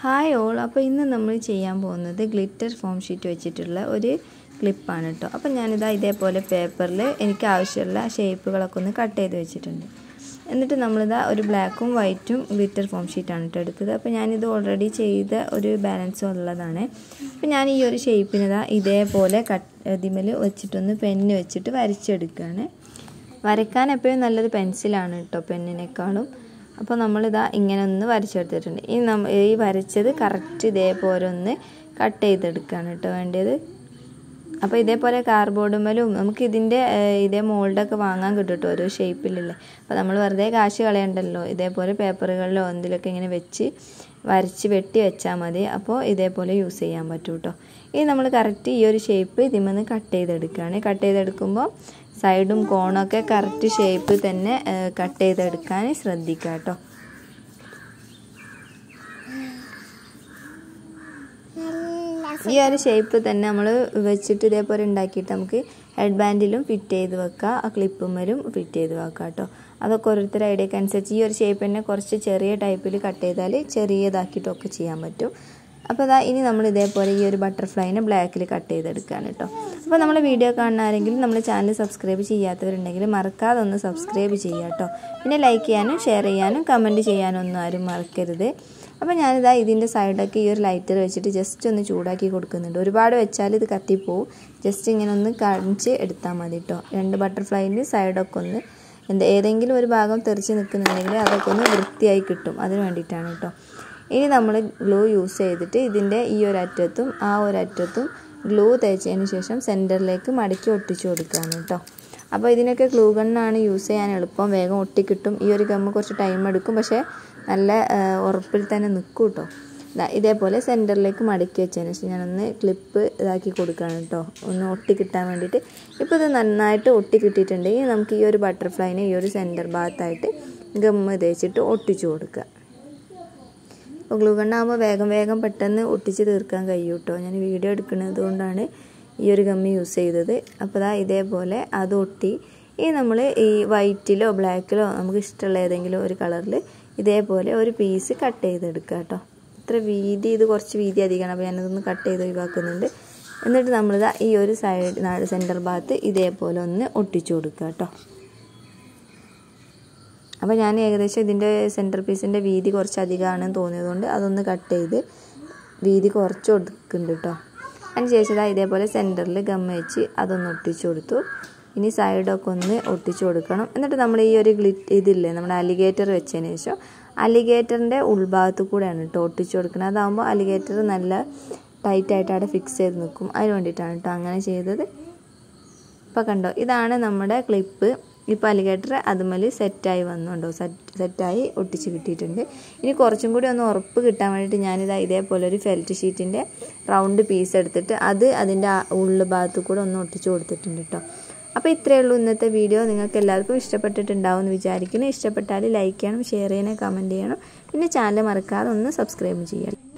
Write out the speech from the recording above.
hi all അപ്പോൾ ഇന്ന് നമ്മൾ ചെയ്യാൻ പോകുന്നത് ഗ്ലിറ്റർ ഫോം ഷീറ്റ് വെച്ചിട്ടുള്ള ഒരു ക്ലിപ്പാണ് കേട്ടോ അപ്പോൾ ഞാനിതാ ഇതേപോലെ പേപ്പറിൽ എനിക്ക് ആവശ്യമുള്ള ഷേപ്പുകളൊക്കെ ഒന്ന് കട്ട് ചെയ്ത് വെച്ചിട്ടുണ്ട് എന്നിട്ട് നമ്മളിതാ ഒരു ബ്ലാക്കും വൈറ്റും ഗ്ലിറ്റർ ഫോം ഷീറ്റാണ് കേട്ടോ എടുത്തത് അപ്പോൾ ഞാനിത് ഓൾറെഡി ചെയ്ത ഒരു ബാലൻസ് ഉള്ളതാണ് അപ്പോൾ ഞാൻ ഈ ഒരു ഷേപ്പിനിതാ ഇതേപോലെ കട്ട് ഇതിമേൽ വെച്ചിട്ടൊന്ന് പെന്ന് വെച്ചിട്ട് വരച്ചെടുക്കുകയാണ് വരയ്ക്കാൻ എപ്പോഴും നല്ലത് പെൻസിലാണ് കേട്ടോ പെന്നിനേക്കാളും അപ്പോൾ നമ്മളിതാ ഇങ്ങനെ ഒന്ന് വരച്ചെടുത്തിട്ടുണ്ട് ഈ നമ്മ ഈ വരച്ചത് കറക്റ്റ് ഇതേപോലെ ഒന്ന് കട്ട് ചെയ്തെടുക്കുകയാണ് കേട്ടോ വേണ്ടത് അപ്പോൾ ഇതേപോലെ കാർബോർഡുമേലും നമുക്ക് ഇതിൻ്റെ ഇതേ മോൾഡൊക്കെ വാങ്ങാൻ കിട്ടും കേട്ടോ ഓരോ ഷേപ്പിലുള്ള അപ്പോൾ നമ്മൾ വെറുതെ കാശ് കളയണ്ടല്ലോ ഇതേപോലെ പേപ്പറുകളിലോ എന്തിലൊക്കെ ഇങ്ങനെ വെച്ച് വരച്ച് വെട്ടി വെച്ചാൽ മതി അപ്പോൾ ഇതേപോലെ യൂസ് ചെയ്യാൻ പറ്റും കേട്ടോ ഇനി നമ്മൾ കറക്റ്റ് ഈ ഒരു ഷേപ്പ് ഇതിമെന്ന് കട്ട് ചെയ്തെടുക്കുകയാണ് കട്ട് ചെയ്തെടുക്കുമ്പോൾ സൈഡും കോണൊക്കെ കറക്റ്റ് ഷേപ്പ് തന്നെ കട്ട് ചെയ്തെടുക്കാൻ ശ്രദ്ധിക്കുക കേട്ടോ ഈ ഒരു ഷേപ്പ് തന്നെ നമ്മൾ വെച്ചിട്ട് ഇതേപോലെ ഉണ്ടാക്കിയിട്ട് നമുക്ക് ഹെഡ് ബാൻഡിലും ഫിറ്റ് ചെയ്ത് വെക്കുക ആ ക്ലിപ്പുമ്മലും ഫിറ്റ് ചെയ്ത് വെക്കുക കേട്ടോ അതൊക്കെ ഓരോരുത്തരുടെ ഐഡിയക്ക് അനുസരിച്ച് ഈ ഒരു ഷേപ്പ് തന്നെ കുറച്ച് ചെറിയ ടൈപ്പിൽ കട്ട് ചെയ്താൽ ചെറിയതാക്കിയിട്ടൊക്കെ ചെയ്യാൻ പറ്റും അപ്പോൾ അതാ ഇനി നമ്മൾ ഇതേപോലെ ഈ ഒരു ബട്ടർഫ്ലൈനെ ബ്ലാക്കിൽ കട്ട് ചെയ്തെടുക്കുകയാണ് കേട്ടോ അപ്പോൾ നമ്മൾ വീഡിയോ കാണുന്ന ആരെങ്കിലും നമ്മൾ ചാനൽ സബ്സ്ക്രൈബ് ചെയ്യാത്തവരുണ്ടെങ്കിൽ മറക്കാതെ ഒന്ന് സബ്സ്ക്രൈബ് ചെയ്യുക കേട്ടോ പിന്നെ ലൈക്ക് ചെയ്യാനും ഷെയർ ചെയ്യാനും കമൻറ്റ് ചെയ്യാനും ഒന്നും ആരും മറക്കരുത് അപ്പോൾ ഞാനിതാ ഇതിൻ്റെ സൈഡൊക്കെ ഈ ഒരു ലൈറ്റർ വെച്ചിട്ട് ജസ്റ്റ് ഒന്ന് ചൂടാക്കി കൊടുക്കുന്നുണ്ട് ഒരുപാട് വെച്ചാൽ ഇത് കത്തിപ്പോവും ജസ്റ്റ് ഇങ്ങനെ ഒന്ന് കാണിച്ച് എടുത്താൽ മതി കേട്ടോ രണ്ട് ബട്ടർഫ്ലൈൻ്റെ സൈഡൊക്കെ ഒന്ന് എന്താ ഏതെങ്കിലും ഒരു ഭാഗം തെറിച്ച് നിൽക്കുന്നുണ്ടെങ്കിൽ അതൊക്കെ ഒന്ന് വൃത്തിയായി കിട്ടും അതിന് വേണ്ടിയിട്ടാണ് കേട്ടോ ഇനി നമ്മൾ ഗ്ലൂ യൂസ് ചെയ്തിട്ട് ഇതിൻ്റെ ഈ ഒരു അറ്റത്തും ആ ഒരു അറ്റത്തും ഗ്ലൂ തേച്ചതിന് ശേഷം സെൻറ്ററിലേക്ക് മടക്കി ഒട്ടിച്ചു കൊടുക്കുകയാണ് കേട്ടോ അപ്പോൾ ഇതിനൊക്കെ ഗ്ലൂ ഗണ്ണാണ് യൂസ് ചെയ്യാൻ എളുപ്പം വേഗം ഒട്ടിക്കിട്ടും ഈ ഒരു ഗമ്മ് കുറച്ച് ടൈം എടുക്കും പക്ഷേ നല്ല ഉറപ്പിൽ തന്നെ നിൽക്കും കേട്ടോ ഇതേപോലെ സെൻറ്ററിലേക്ക് മടക്കി വെച്ചതിന് ശേഷം ഞാനൊന്ന് ക്ലിപ്പ് ഇതാക്കി കൊടുക്കുകയാണ് കേട്ടോ ഒന്ന് ഒട്ടി കിട്ടാൻ വേണ്ടിയിട്ട് ഇപ്പോൾ ഇത് നന്നായിട്ട് ഒട്ടി കിട്ടിയിട്ടുണ്ടെങ്കിൽ നമുക്ക് ഈ ഒരു ബട്ടർഫ്ലൈനെ ഈ ഒരു സെൻറ്റർ ഭാഗത്തായിട്ട് ഗമ്മ് തേച്ചിട്ട് ഒട്ടിച്ചു കൊടുക്കുക അപ്പോൾ ഗ്ലൂ ഗണ്ണാകുമ്പോൾ വേഗം വേഗം പെട്ടെന്ന് ഒട്ടിച്ച് തീർക്കാൻ കഴിയും കേട്ടോ ഞാൻ വീഡിയോ എടുക്കുന്നത് കൊണ്ടാണ് ഈ ഒരു ഗമ്മ് യൂസ് ചെയ്തത് അപ്പോൾ ദാ ഇതേപോലെ അത് ഒട്ടി ഈ നമ്മൾ ഈ വൈറ്റിലോ ബ്ലാക്കിലോ നമുക്ക് ഇഷ്ടമുള്ള ഏതെങ്കിലും ഒരു കളറിൽ ഇതേപോലെ ഒരു പീസ് കട്ട് ചെയ്തെടുക്കുക കേട്ടോ ഇത്ര വീതി ഇത് കുറച്ച് വീതി അധികമാണ് അപ്പോൾ ഞാനതൊന്ന് കട്ട് ചെയ്ത് ഒഴിവാക്കുന്നുണ്ട് എന്നിട്ട് നമ്മളിതാ ഈ ഒരു സൈഡ് നാട് സെൻറ്റർ ഭാഗത്ത് ഇതേപോലെ ഒന്ന് ഒട്ടിച്ചു കൊടുക്കുക കേട്ടോ അപ്പോൾ ഞാൻ ഏകദേശം ഇതിൻ്റെ സെൻറ്റർ പീസിൻ്റെ വീതി കുറച്ച് അധികമാണെന്ന് തോന്നിയതുകൊണ്ട് അതൊന്ന് കട്ട് ചെയ്ത് വീതി കുറച്ച് കൊടുക്കുന്നുണ്ട് കേട്ടോ അതിന് ശേഷം ഇതേപോലെ സെൻറ്ററിൽ ഗമ്മ വെച്ച് അതൊന്ന് ഒട്ടിച്ചു കൊടുത്തു ഇനി സൈഡൊക്കെ ഒന്ന് ഒട്ടിച്ചു കൊടുക്കണം എന്നിട്ട് നമ്മൾ ഈ ഒരു ഗ്ലിറ്റ് ഇതില്ലേ നമ്മുടെ അലിഗേറ്റർ വെച്ചതിന് ശേഷം അലിഗേറ്ററിൻ്റെ ഉൾഭാഗത്ത് കൂടെയാണ് കേട്ടോ ഒട്ടിച്ചു കൊടുക്കുന്നത് അതാകുമ്പോൾ അലിഗേറ്റർ നല്ല ടൈറ്റായിട്ട് അവിടെ ഫിക്സ് ചെയ്ത് നിൽക്കും അതിന് വേണ്ടിയിട്ടാണ് കേട്ടോ അങ്ങനെ ചെയ്തത് ഇപ്പോൾ കണ്ടോ ഇതാണ് നമ്മുടെ ക്ലിപ്പ് ഇപ്പോൾ അലിഗേറ്റർ അതുമേൽ സെറ്റായി വന്നുണ്ടോ സെറ്റ് സെറ്റായി ഒട്ടിച്ച് കിട്ടിയിട്ടുണ്ട് ഇനി കുറച്ചും കൂടി ഒന്ന് ഉറപ്പ് കിട്ടാൻ വേണ്ടിയിട്ട് ഞാനിതാ ഇതേപോലെ ഒരു ഫെൽറ്റ് ഷീറ്റിൻ്റെ റൗണ്ട് പീസ് എടുത്തിട്ട് അത് അതിൻ്റെ ഉള്ളു ഭാഗത്ത് കൂടെ ഒന്ന് ഒട്ടിച്ച് കൊടുത്തിട്ടുണ്ട് കേട്ടോ അപ്പോൾ ഇത്രയേ ഉള്ളൂ ഇന്നത്തെ വീഡിയോ നിങ്ങൾക്ക് എല്ലാവർക്കും ഇഷ്ടപ്പെട്ടിട്ടുണ്ടാവും എന്ന് വിചാരിക്കുന്നു ഇഷ്ടപ്പെട്ടാൽ ലൈക്ക് ചെയ്യണം ഷെയർ ചെയ്യണം കമൻറ്റ് ചെയ്യണം പിന്നെ ചാനൽ മറക്കാതെ ഒന്ന് സബ്സ്ക്രൈബ് ചെയ്യണം